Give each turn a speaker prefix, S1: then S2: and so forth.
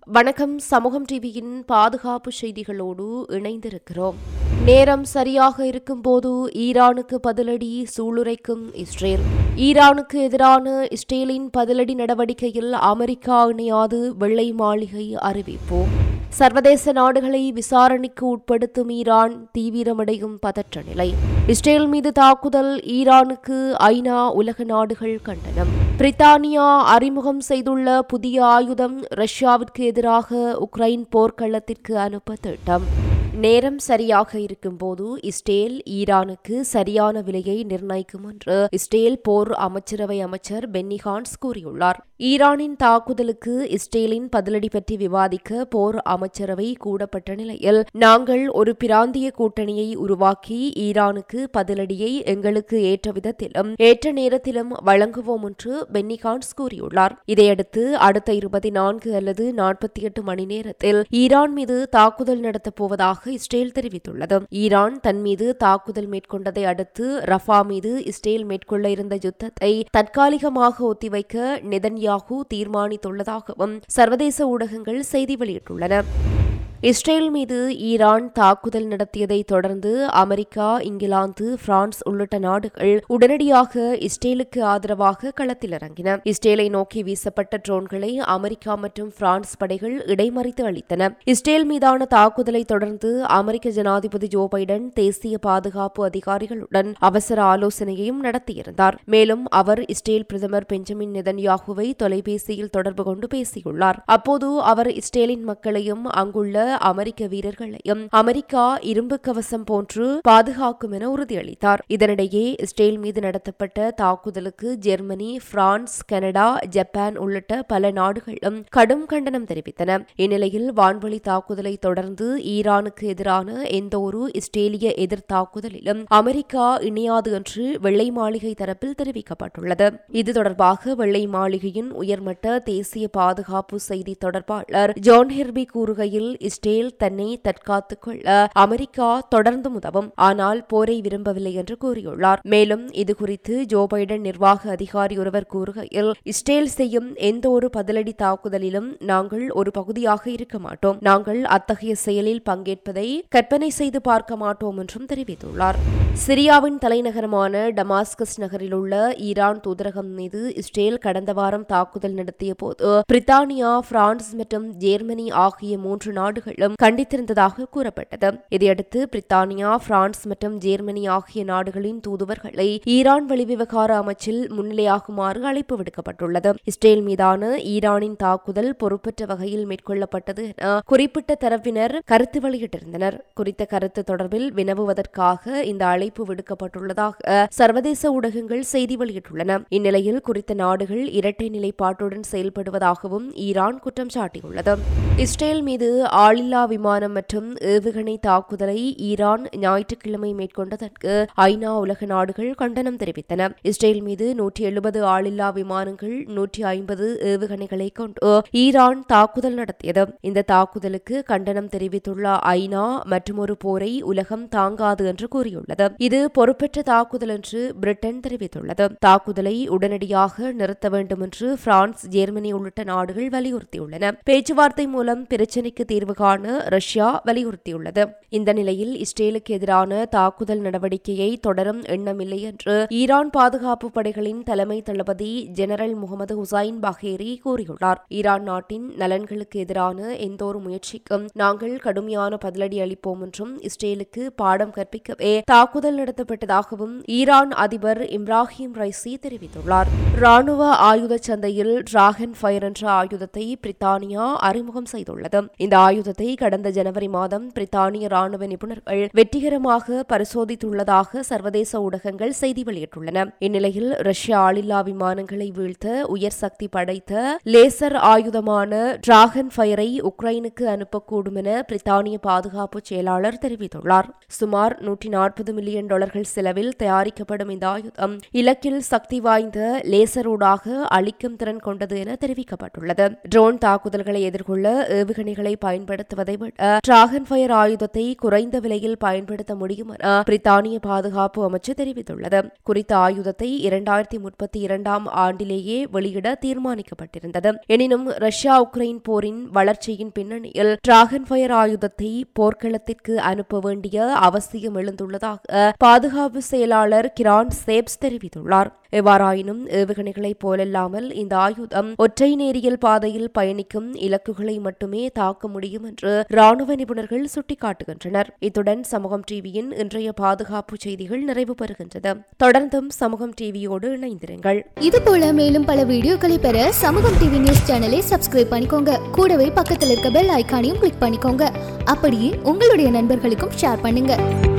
S1: வணக்கம் சமூகம் டிவியின் பாதுகாப்பு செய்திகளோடு இணைந்திருக்கிறோம் நேரம் சரியாக இருக்கும்போது ஈரானுக்கு பதிலடி சூளுரைக்கும் இஸ்ரேல் ஈரானுக்கு எதிரான இஸ்ரேலின் பதிலடி நடவடிக்கையில் அமெரிக்கா இணையாது வெள்ளை மாளிகை அறிவிப்பு சர்வதேச நாடுகளை விசாரணைக்கு உட்படுத்தும் ஈரான் தீவிரமடையும் பதற்ற நிலை இஸ்ரேல் மீது தாக்குதல் ஈரானுக்கு ஐநா உலக நாடுகள் கண்டனம் பிரித்தானியா அறிமுகம் செய்துள்ள புதிய ஆயுதம் ரஷ்யாவிற்கு எதிராக உக்ரைன் போர்க்களத்திற்கு அனுப்ப திட்டம் நேரம் சரியாக இருக்கும்போது இஸ்ரேல் ஈரானுக்கு சரியான விலையை நிர்ணயிக்கும் என்று இஸ்ரேல் போர் அமைச்சரவை அமைச்சர் பென்னி ஹான்ஸ் கூறியுள்ளார் ஈரானின் தாக்குதலுக்கு இஸ்ரேலின் பதிலடி பற்றி விவாதிக்க போர் அமைச்சரவை கூடப்பட்ட நிலையில் நாங்கள் ஒரு பிராந்திய கூட்டணியை உருவாக்கி ஈரானுக்கு பதிலடியை எங்களுக்கு ஏற்ற விதத்திலும் ஏற்ற நேரத்திலும் வழங்குவோம் என்று பென்னி ஹான்ஸ் கூறியுள்ளார் இதையடுத்து அடுத்த இருபத்தி நான்கு அல்லது நாற்பத்தி எட்டு மணி நேரத்தில் ஈரான் மீது தாக்குதல் நடத்தப் போவதாக இஸ்ரேல் தெரிவித்துள்ளது ஈரான் தன் மீது தாக்குதல் மேற்கொண்டதை அடுத்து ரஃபா மீது இஸ்ரேல் மேற்கொள்ள இருந்த யுத்தத்தை தற்காலிகமாக ஒத்திவைக்க நெதன்யாகு தீர்மானித்துள்ளதாகவும் சர்வதேச ஊடகங்கள் செய்தி வெளியிட்டுள்ளன இஸ்ரேல் மீது ஈரான் தாக்குதல் நடத்தியதை தொடர்ந்து அமெரிக்கா இங்கிலாந்து பிரான்ஸ் உள்ளிட்ட நாடுகள் உடனடியாக இஸ்ரேலுக்கு ஆதரவாக களத்தில் இறங்கின இஸ்ரேலை நோக்கி வீசப்பட்ட ட்ரோன்களை அமெரிக்கா மற்றும் பிரான்ஸ் படைகள் இடைமறித்து அளித்தன இஸ்ரேல் மீதான தாக்குதலை தொடர்ந்து அமெரிக்க ஜனாதிபதி ஜோ பைடன் தேசிய பாதுகாப்பு அதிகாரிகளுடன் அவசர ஆலோசனையையும் நடத்தியிருந்தார் மேலும் அவர் இஸ்ரேல் பிரதமர் பெஞ்சமின் நெதன்யாகுவை தொலைபேசியில் தொடர்பு கொண்டு பேசியுள்ளார் அப்போது அவர் இஸ்ரேலின் மக்களையும் அங்குள்ள அமெரிக்க வீரர்களையும் அமெரிக்கா இரும்பு கவசம் போன்று பாதுகாக்கும் என உறுதியளித்தார் இதனிடையே இஸ்ரேல் மீது நடத்தப்பட்ட தாக்குதலுக்கு ஜெர்மனி பிரான்ஸ் கனடா ஜப்பான் உள்ளிட்ட பல நாடுகளும் கடும் கண்டனம் தெரிவித்தன இந்நிலையில் வான்வழி தாக்குதலை தொடர்ந்து ஈரானுக்கு எதிரான எந்தவொரு இஸ்ரேலிய எதிர் தாக்குதலிலும் அமெரிக்கா இணையாது என்று வெள்ளை மாளிகை தரப்பில் தெரிவிக்கப்பட்டுள்ளது இது தொடர்பாக வெள்ளை மாளிகையின் உயர்மட்ட தேசிய பாதுகாப்பு செய்தி தொடர்பாளர் ஜான் ஹெர்பி கூறுகையில் இஸ்ரேல் தன்னை தற்காத்துக் கொள்ள அமெரிக்கா தொடர்ந்து உதவும் ஆனால் போரை விரும்பவில்லை என்று கூறியுள்ளார் மேலும் இதுகுறித்து ஜோ பைடன் நிர்வாக அதிகாரி ஒருவர் கூறுகையில் இஸ்ரேல் செய்யும் எந்த ஒரு பதிலடி தாக்குதலிலும் நாங்கள் ஒரு பகுதியாக இருக்க மாட்டோம் நாங்கள் அத்தகைய செயலில் பங்கேற்பதை கற்பனை செய்து பார்க்க மாட்டோம் என்றும் தெரிவித்துள்ளார் சிரியாவின் தலைநகரமான டமாஸ்கஸ் நகரில் உள்ள ஈரான் தூதரகம் மீது இஸ்ரேல் கடந்த வாரம் தாக்குதல் நடத்திய போது பிரித்தானியா பிரான்ஸ் மற்றும் ஜெர்மனி ஆகிய மூன்று நாடுகளும் கண்டித்திருந்ததாக கூறப்பட்டது இதையடுத்து பிரித்தானியா பிரான்ஸ் மற்றும் ஜெர்மனி ஆகிய நாடுகளின் தூதுவர்களை ஈரான் வெளிவிவகார அமைச்சில் முன்னிலையாகுமாறு அழைப்பு விடுக்கப்பட்டுள்ளது இஸ்ரேல் மீதான ஈரானின் தாக்குதல் பொறுப்பற்ற வகையில் மேற்கொள்ளப்பட்டது என குறிப்பிட்ட தரப்பினர் கருத்து வெளியிட்டிருந்தனர் குறித்த கருத்து தொடர்பில் வினவுவதற்காக இந்த அழைப்பு விடுக்கப்பட்டுள்ளதாக சர்வதேச ஊடகங்கள் செய்தி வெளியிட்டுள்ளன இந்நிலையில் குறித்த நாடுகள் இரட்டை நிலைப்பாட்டுடன் செயல்படுவதாகவும் ஈரான் குற்றம் சாட்டியுள்ளது இஸ்ரேல் மீது ஆளில்லா விமானம் மற்றும் ஏவுகணை தாக்குதலை ஈரான் ஞாயிற்றுக்கிழமை மேற்கொண்டதற்கு ஐநா உலக நாடுகள் கண்டனம் தெரிவித்தன இஸ்ரேல் மீது நூற்றி எழுபது ஆளில்லா விமானங்கள் நூற்றி ஐம்பது ஏவுகணைகளை கொண்டு ஈரான் தாக்குதல் நடத்தியது இந்த தாக்குதலுக்கு கண்டனம் தெரிவித்துள்ள ஐநா மற்றொரு போரை உலகம் தாங்காது என்று கூறியுள்ளது இது பொறுப்பற்ற தாக்குதல் என்று பிரிட்டன் தெரிவித்துள்ளது தாக்குதலை உடனடியாக நிறுத்த வேண்டும் என்று பிரான்ஸ் ஜெர்மனி உள்ளிட்ட நாடுகள் வலியுறுத்தியுள்ளன பேச்சுவார்த்தை மூலம் பிரச்சினைக்கு தீர்வு காண ரஷ்யா வலியுறுத்தியுள்ளது இந்த நிலையில் இஸ்ரேலுக்கு எதிரான தாக்குதல் நடவடிக்கையை தொடரும் எண்ணமில்லை என்று ஈரான் பாதுகாப்பு படைகளின் தலைமை தளபதி ஜெனரல் முகமது ஹுசைன் பஹேரி கூறியுள்ளார் ஈரான் நாட்டின் நலன்களுக்கு எதிரான எந்தொரு முயற்சிக்கும் நாங்கள் கடுமையான பதிலடி அளிப்போம் என்றும் இஸ்ரேலுக்கு பாடம் கற்பிக்கவே தாக்குதல் நடத்தப்பட்டதாகவும் ஈரான் அதிபர் இப்ராஹிம் ரைசி தெரிவித்துள்ளார் ராணுவ ஆயுத சந்தையில் டிராகன் ஃபயர் என்ற ஆயுதத்தை பிரித்தானியா அறிமுகம் செய்துள்ளது இந்த ஆயுதத்தை கடந்த ஜனவரி மாதம் பிரித்தானிய ராணுவ நிபுணர்கள் வெற்றிகரமாக பரிசோதித்துள்ளதாக சர்வதேச ஊடகங்கள் செய்தி வெளியிட்டுள்ளன இந்நிலையில் ரஷ்ய ஆளில்லா விமானங்களை வீழ்த்த உயர் சக்தி படைத்த லேசர் ஆயுதமான டிராகன் ஃபயரை உக்ரைனுக்கு அனுப்பக்கூடும் என பிரித்தானிய பாதுகாப்பு செயலாளர் தெரிவித்துள்ளார் சுமார் நூற்றி நாற்பது மில்லியன் டாலர்கள் செலவில் தயாரிக்கப்படும் இந்த ஆயுதம் இலக்கில் சக்தி வாய்ந்த லேசரூடாக அளிக்கும் திறன் கொண்டது என தெரிவிக்கப்பட்டுள்ளது ட்ரோன் தாக்குதல்களை எதிர்கொள்ள ஏவுகணைகளை பயன்படுத்த பயன்படுத்துவதை விட டிராகன் ஃபயர் ஆயுதத்தை குறைந்த விலையில் பயன்படுத்த முடியும் என பிரித்தானிய பாதுகாப்பு அமைச்சு தெரிவித்துள்ளது குறித்த ஆயுதத்தை இரண்டாயிரத்தி முப்பத்தி இரண்டாம் ஆண்டிலேயே வெளியிட தீர்மானிக்கப்பட்டிருந்தது எனினும் ரஷ்யா உக்ரைன் போரின் வளர்ச்சியின் பின்னணியில் டிராகன் ஃபயர் ஆயுதத்தை போர்க்களத்திற்கு அனுப்ப வேண்டிய அவசியம் எழுந்துள்ளதாக பாதுகாப்பு செயலாளர் கிரான் சேப்ஸ் தெரிவித்துள்ளார் எவ்வாறாயினும் ஏவுகணைகளைப் போலல்லாமல் இந்த ஆயுதம் ஒற்றை நேரியல் பாதையில் பயணிக்கும் இலக்குகளை மட்டுமே தாக்க முடியும் என்று ராணுவ நிபுணர்கள் சுட்டிக்காட்டுகின்றனர் இத்துடன் சமூகம் டிவியின் இன்றைய பாதுகாப்பு செய்திகள் நிறைவு பெறுகின்றது தொடர்ந்தும் சமூகம் டிவியோடு இணைந்திருங்கள்
S2: இது போல மேலும் பல வீடியோக்களை பெற சமூகம் டிவி நியூஸ் சேனலை சப்ஸ்கிரைப் பண்ணிக்கோங்க கூடவே பக்கத்தில் இருக்க பெல் ஐகானையும் கிளிக் பண்ணிக்கோங்க அப்படியே உங்களுடைய நண்பர்களுக்கும் ஷேர் பண்ணுங்க